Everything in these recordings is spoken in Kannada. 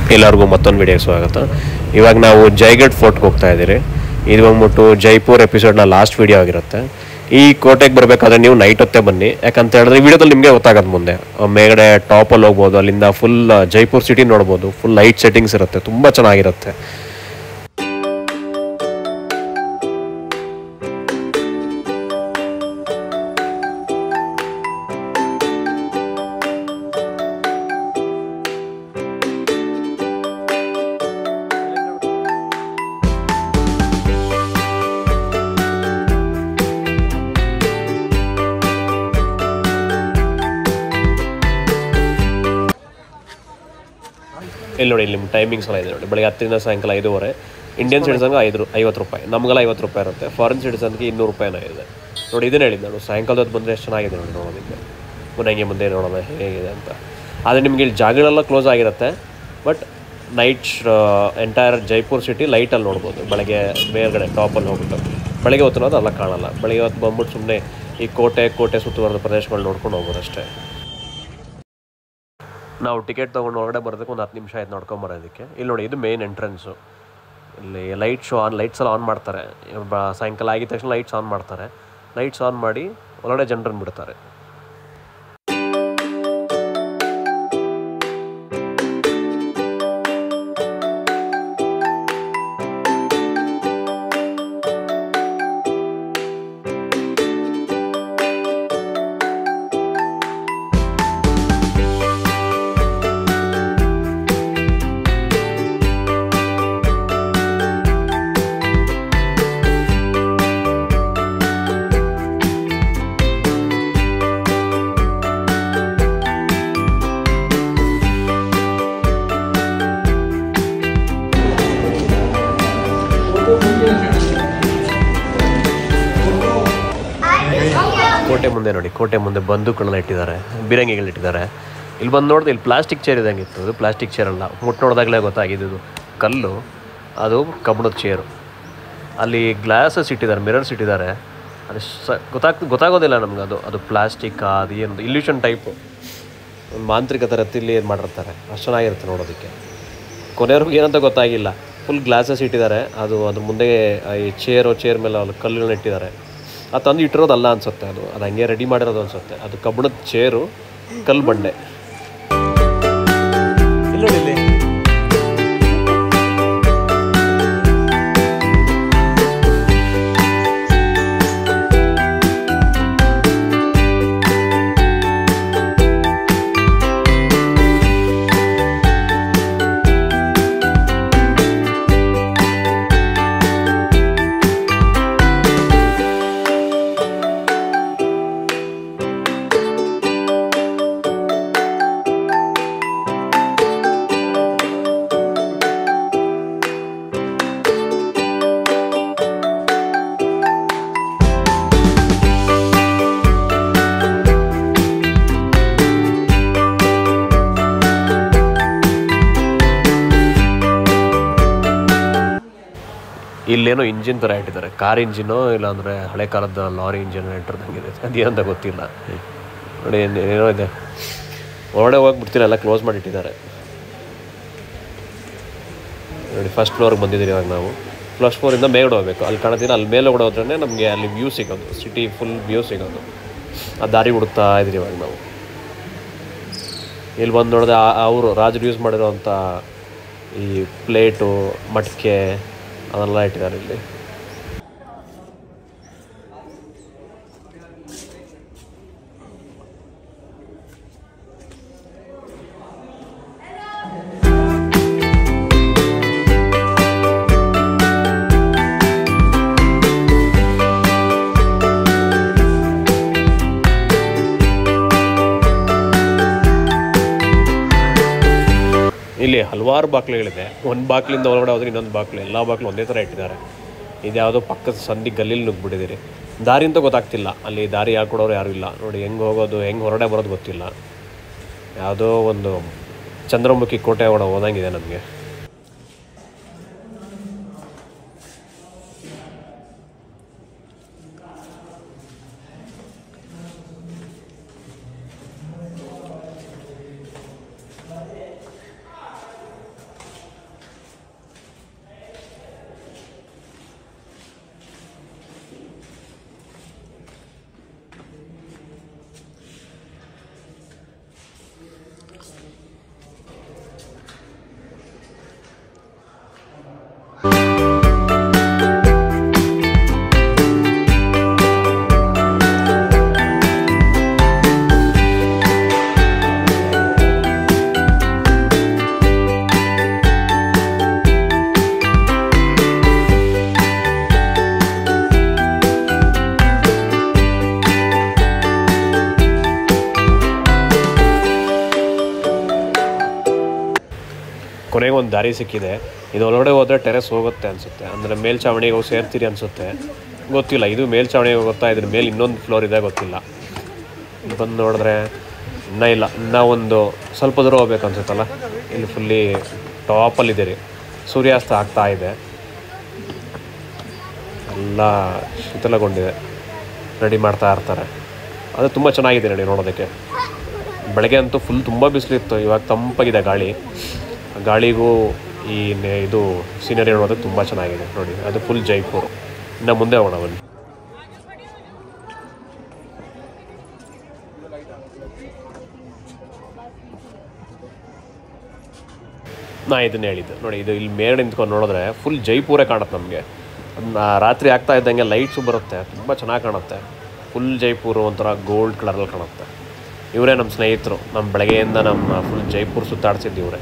ಎಲ್ಲರಿಗೂ ಮತ್ತೊಂದು ವಿಡಿಯೋಗೆ ಸ್ವಾಗತ ಇವಾಗ ನಾವು ಜೈಗಢ್ ಫೋರ್ಟ್ಗೆ ಹೋಗ್ತಾ ಇದ್ದೀರಿ ಇದು ಬಂದ್ಬಿಟ್ಟು ಜೈಪುರ್ ಎಪಿಸೋಡ್ನ ಲಾಸ್ಟ್ ವಿಡಿಯೋ ಆಗಿರುತ್ತೆ ಈ ಕೋಟೆಗೆ ಬರಬೇಕಾದ್ರೆ ನೀವು ನೈಟ್ ಹೊತ್ತೇ ಬನ್ನಿ ಯಾಕಂತ ಹೇಳಿದ್ರೆ ವಿಡಿಯೋದಲ್ಲಿ ನಿಮಗೆ ಗೊತ್ತಾಗೋದು ಮುಂದೆ ಆ ಮೇಲ್ಗಡೆ ಟಾಪಲ್ಲಿ ಹೋಗ್ಬೋದು ಅಲ್ಲಿಂದ ಫುಲ್ ಜೈಪುರ್ ಸಿಟಿ ನೋಡ್ಬೋದು ಫುಲ್ ಲೈಟ್ ಸೆಟ್ಟಿಂಗ್ಸ್ ಇರುತ್ತೆ ತುಂಬ ಚೆನ್ನಾಗಿರುತ್ತೆ ಇಲ್ಲಿ ನೋಡಿ ಇಲ್ಲಿ ಟೈಮಿಂಗ್ಸ್ ಎಲ್ಲ ಇದೆ ನೋಡಿ ಬೆಳಗ್ಗೆ ಹತ್ತರಿಂದ ಸಾಯಂಕಾಲ ಐದೂವರೆ ಇಂಡಿಯನ್ ಸಿಟಿಸನ್ಗೆ ಐದು ರೂ- ಐವತ್ತು ರೂಪಾಯಿ ನಮಗೆಲ್ಲ ಐವತ್ತು ರೂಪಾಯಿ ಇರುತ್ತೆ ಫಾರಿನ್ ಸಿಟಿಸನ್ಗೆ ಇನ್ನೂರು ರೂಪಾಯಿನ ಇದೆ ನೋಡಿ ಇದನ್ನ ಹೇಳಿದ್ದು ನಾನು ಸಾಯಂಕಾಲದ ಬಂದರೆ ಎಷ್ಟು ಚೆನ್ನಾಗಿದೆ ನೋಡಿ ನೋಡೋದಕ್ಕೆ ಮುಂದೆ ಹಂಗೆ ಮುಂದೆ ನೋಡೋಣ ಹೇಗಿದೆ ಅಂತ ಆದರೆ ನಿಮಗೆ ಇಲ್ಲಿ ಜಾಗಗಳೆಲ್ಲ ಕ್ಲೋಸ್ ಆಗಿರುತ್ತೆ but night entire Jaipur city ಲೈಟಲ್ಲಿ ನೋಡ್ಬೋದು ಬೆಳಗ್ಗೆ ಮೇಲ್ಗಡೆ ಟಾಪಲ್ಲಿ ಹೋಗ್ಬಿಟ್ಟು ಬೆಳಗ್ಗೆ ಹೊತ್ತು ನೋಡೋದು ಅಲ್ಲ ಕಾಣಲ್ಲ ಬೆಳಗ್ಗೆ ಹೊತ್ತು ಬಂದ್ಬಿಟ್ಟು ಸುಮ್ಮನೆ ಈ ಕೋಟೆ ಕೋಟೆ ಸುತ್ತುವರೆದ ಪ್ರದೇಶಗಳು ನೋಡ್ಕೊಂಡು ಹೋಗೋದು ಅಷ್ಟೇ ನಾವು ಟಿಕೆಟ್ ತೊಗೊಂಡು ಹೊರಗಡೆ ಬರೋದಕ್ಕೆ ಒಂದು ಹತ್ತು ನಿಮಿಷ ಆಯ್ತು ನೋಡ್ಕೊಂಬರೋದಕ್ಕೆ ಇಲ್ಲಿ ನೋಡಿ ಇದು ಮೇನ್ ಎಂಟ್ರೆನ್ಸು ಇಲ್ಲಿ ಲೈಟ್ ಶೋ ಆನ್ ಲೈಟ್ಸ್ ಎಲ್ಲ ಆನ್ ಮಾಡ್ತಾರೆ ಬ- ಸಾಯಂಕಾಲ ಆಗಿದ ತಕ್ಷಣ ಲೈಟ್ಸ್ ಆನ್ ಮಾಡ್ತಾರೆ ಲೈಟ್ಸ್ ಆನ್ ಮಾಡಿ ಒಳಗಡೆ ಜನರನ್ನು ಬಿಡ್ತಾರೆ ಕೋಟೆ ಮುಂದೆ ನೋಡಿ ಕೋಟೆ ಮುಂದೆ ಬಂದೂಕುಗಳನ್ನ ಇಟ್ಟಿದ್ದಾರೆ ಬಿರಂಗಿಗಳು ಇಟ್ಟಿದ್ದಾರೆ ಇಲ್ಲಿ ಬಂದು ನೋಡಿದ್ರೆ ಇಲ್ಲಿ ಪ್ಲಾಸ್ಟಿಕ್ ಚೇರ್ ಇದ್ದಂಗೆ ಇತ್ತು ಅದು ಪ್ಲಾಸ್ಟಿಕ್ ಚೇರ್ ಅಲ್ಲ ಮುಟ್ಟು ನೋಡಿದಾಗಲೇ ಗೊತ್ತಾಗಿದ್ದು ಕಲ್ಲು ಅದು ಕಬ್ಬಣದ ಚೇರು ಅಲ್ಲಿ ಗ್ಲಾಸಸ್ ಇಟ್ಟಿದ್ದಾರೆ ಮಿರರ್ಸ್ ಇಟ್ಟಿದ್ದಾರೆ ಅದು ಸ ಗೊತ್ತಾಗ್ ಗೊತ್ತಾಗೋದಿಲ್ಲ ನಮ್ಗೆ ಅದು ಅದು ಪ್ಲಾಸ್ಟಿಕ್ ಅದು ಏನು ಇಲ್ಯೂಷನ್ ಟೈಪು ಒಂದು ಮಾಂತ್ರಿಕ ಥರ ತಿಲ್ಲಿ ಏನು ಮಾಡಿರ್ತಾರೆ ಅಷ್ಟು ಚೆನ್ನಾಗಿರುತ್ತೆ ನೋಡೋದಕ್ಕೆ ಕೊನೆಯವ್ರಿಗೆ ಏನಂತ ಗೊತ್ತಾಗಿಲ್ಲ ಫುಲ್ ಗ್ಲಾಸಸ್ ಇಟ್ಟಿದ್ದಾರೆ ಅದು ಅದ್ರ ಮುಂದೆ ಈ ಚೇರು ಚೇರ್ ಮೇಲೆ ಅಲ್ಲಿ ಕಲ್ಲುಗಳನ್ನ ಇಟ್ಟಿದ್ದಾರೆ ಅದು ತಂದು ಇಟ್ಟಿರೋದಲ್ಲ ಅನ್ಸುತ್ತೆ ಅದು ಅದು ಹಂಗೆ ರೆಡಿ ಮಾಡಿರೋದು ಅನ್ಸುತ್ತೆ ಅದು ಕಬ್ಬಣದ ಚೇರು ಕಲ್ಲು ಬಂಡೆ ಇಲ್ಲಿ ನೋಡಿ ಇಲ್ಲಿ ಇಲ್ಲೇನೋ ಇಂಜಿನ್ ಥರ ಇಟ್ಟಿದ್ದಾರೆ ಕಾರ್ ಇಂಜಿನೋ ಇಲ್ಲಾಂದರೆ ಹಳೆ ಕಾಲದ ಲಾರಿ ಇಂಜಿನ್ ಇಟ್ಟಿರ್ದಂಗಿದೆ ಅದೇನಂತ ಗೊತ್ತಿಲ್ಲ ನೋಡಿ ಏನ್- ಏನೋ ಇದೆ ಹೊರಗಡೆ ಹೋಗ್ಬಿಡ್ತಿಲ್ಲ ಎಲ್ಲ ಕ್ಲೋಸ್ ಮಾಡಿ ಇಟ್ಟಿದ್ದಾರೆ ನೋಡಿ ಫಸ್ಟ್ ಫ್ಲೋರ್ಗೆ ಬಂದಿದ್ದೀರಿ ಇವಾಗ ನಾವು ಫಸ್ಟ್ ಫ್ಲೋರಿಂದ ಮೇಲ್ಗಡೆ ಹೋಗ್ಬೇಕು ಅಲ್ಲಿ ಕಾಣತ್ತೀನಿ ಅಲ್ಲಿ ಮೇಲೆ ಕೂಡ ಹೋದ್ರೆ ನಮಗೆ ಅಲ್ಲಿ ವ್ಯೂ ಸಿಗೋದು ಸಿಟಿ ಫುಲ್ ವ್ಯೂ ಸಿಗೋದು ಆ ದಾರಿ ಹುಡುಕ್ತಾ ಇದ್ದೀರಿ ಇವಾಗ ನಾವು ಇಲ್ಲಿ ಬಂದು ನೋಡಿದ್ರೆ ಅವರು ರಾಜರು ಯೂಸ್ ಮಾಡಿರೋವಂಥ ಈ ಪ್ಲೇಟು ಮಟ್ಕೆ ಅದೆಲ್ಲ ಇಟ್ಟಿದ್ದಾರೆ ಇಲ್ಲಿ ಇಲ್ಲಿ ಹಲವಾರು ಬಾಗಿಲುಗಳಿದೆ ಒಂದು ಬಾಗಿಲಿಂದ ಒಳಗಡೆ ಹೋದ್ರೆ ಇನ್ನೊಂದು ಬಾಗಿಲು ಎಲ್ಲ ಬಾಗಿಲು ಒಂದೇ ಥರ ಇಟ್ಟಿದ್ದಾರೆ ಇದ್ಯಾವುದೋ ಪಕ್ಕದ ಸಂಧಿ ಗಲ್ಲಿಲಿ ನುಗ್ಗಿಬಿಟ್ಟಿದ್ದೀರಿ ದಾರಿ ಅಂತ ಗೊತ್ತಾಗ್ತಿಲ್ಲ ಅಲ್ಲಿ ದಾರಿ ಹೇಳ್ಕೊಡೋರು ಯಾರೂ ಇಲ್ಲ ನೋಡಿ ಹೆಂಗೆ ಹೋಗೋದು ಹೆಂಗೆ ಹೊರಗಡೆ ಬರೋದು ಗೊತ್ತಿಲ್ಲ ಯಾವುದೋ ಒಂದು ಚಂದ್ರಮುಖಿ ಕೋಟೆ ಒಳಗೆ ಹೋದಂಗಿದೆ ನಮಗೆ ಕೊನೆಗೆ ಒಂದು ದಾರಿ ಸಿಕ್ಕಿದೆ ಇದು ಒಳಗಡೆ ಹೋದರೆ ಟೆರೆಸ್ ಹೋಗುತ್ತೆ ಅನಿಸುತ್ತೆ ಅಂದರೆ ಮೇಲ್ಛಾವಣಿಗೆ ಹೋಗಿ ಸೇರ್ತೀರಿ ಅನಿಸುತ್ತೆ ಗೊತ್ತಿಲ್ಲ ಇದು ಮೇಲ್ಛಾವಣಿಗೆ ಹೋಗುತ್ತಾ ಇದ್ರ ಮೇಲೆ ಇನ್ನೊಂದು ಫ್ಲೋರ್ ಇದೆ ಗೊತ್ತಿಲ್ಲ ಬಂದು ನೋಡಿದ್ರೆ ಇನ್ನೂ ಇಲ್ಲ ಇನ್ನೂ ಒಂದು ಸ್ವಲ್ಪ ದೂರ ಹೋಗ್ಬೇಕು ಅನ್ಸುತ್ತಲ್ಲ ಇಲ್ಲಿ ಫುಲ್ಲಿ ಟಾಪಲ್ಲಿದೆ ರೀ ಸೂರ್ಯಾಸ್ತ ಆಗ್ತಾ ಇದೆ ಎಲ್ಲ ಶೀತಲಗೊಂಡಿದೆ ರೆಡಿ ಮಾಡ್ತಾ ಇರ್ತಾರೆ ಅದು ತುಂಬ ಚೆನ್ನಾಗಿದೆ ನೋಡಿ ನೋಡೋದಕ್ಕೆ ಬೆಳಗ್ಗೆ ಅಂತೂ ಫುಲ್ ತುಂಬ ಬಿಸಿಲಿತ್ತು ಇವಾಗ ತಂಪಾಗಿದೆ ಗಾಳಿ ಗಾಳಿಗೂ ಈ ನೆ- ಇದು ಸೀನರಿ ನೋಡೋದಕ್ಕೆ ತುಂಬ ಚೆನ್ನಾಗಿದೆ ನೋಡಿ ಅದು ಫುಲ್ ಜೈಪುರ್ ಇನ್ನು ಮುಂದೆ ಹೋಗೋಣ ಬನ್ನಿ ನಾ ಇದನ್ನ ಹೇಳಿದ್ದು ನೋಡಿ ಇದು ಇಲ್ಲಿ ಮೇಲೆ ನಿಂತ್ಕೊಂಡು ನೋಡಿದ್ರೆ ಫುಲ್ ಜೈಪುರೇ ಕಾಣುತ್ತೆ ನಮಗೆ ರಾತ್ರಿ ಆಗ್ತಾ ಇದ್ದಂಗೆ ಲೈಟ್ಸು ಬರುತ್ತೆ ತುಂಬ ಚೆನ್ನಾಗಿ ಕಾಣುತ್ತೆ ಫುಲ್ ಜೈಪುರ ಒಂಥರ ಗೋಲ್ಡ್ ಕಲರಲ್ಲಿ ಕಾಣುತ್ತೆ ಇವರೇ ನಮ್ಮ ಸ್ನೇಹಿತರು ನಮ್ಮ ಬೆಳಗ್ಗೆಯಿಂದ ನಮ್ಮ ಫುಲ್ ಜೈಪುರ್ ಸುತ್ತಾಡ್ಸಿದ್ದು ಇವರೇ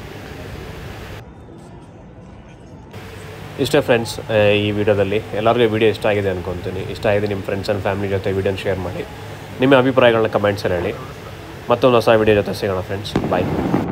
ಇಷ್ಟೇ ಫ್ರೆಂಡ್ಸ್ ಈ ವಿಡಿಯೋದಲ್ಲಿ ಎಲ್ಲರಿಗೂ ವಿಡಿಯೋ ಇಷ್ಟ ಆಗಿದೆ ಅನ್ಕೊತೀನಿ ಇಷ್ಟ ಆಗಿದೆ ನಿಮ್ಮ ಫ್ರೆಂಡ್ಸ್ ಆ್ಯಂಡ್ ಫ್ಯಾಮಿಲಿ ಜೊತೆ ವಿಡಿಯೋನ ಶೇರ್ ಮಾಡಿ ನಿಮ್ಮ ಅಭಿಪ್ರಾಯಗಳನ್ನ ಕಮೆಂಟ್ಸಲ್ಲಿ ಹೇಳಿ ಮತ್ತೊಂದು ಹೊಸ ವಿಡಿಯೋ ಜೊತೆ ಸಿಗೋಣ ಫ್ರೆಂಡ್ಸ್ ಬಾಯ್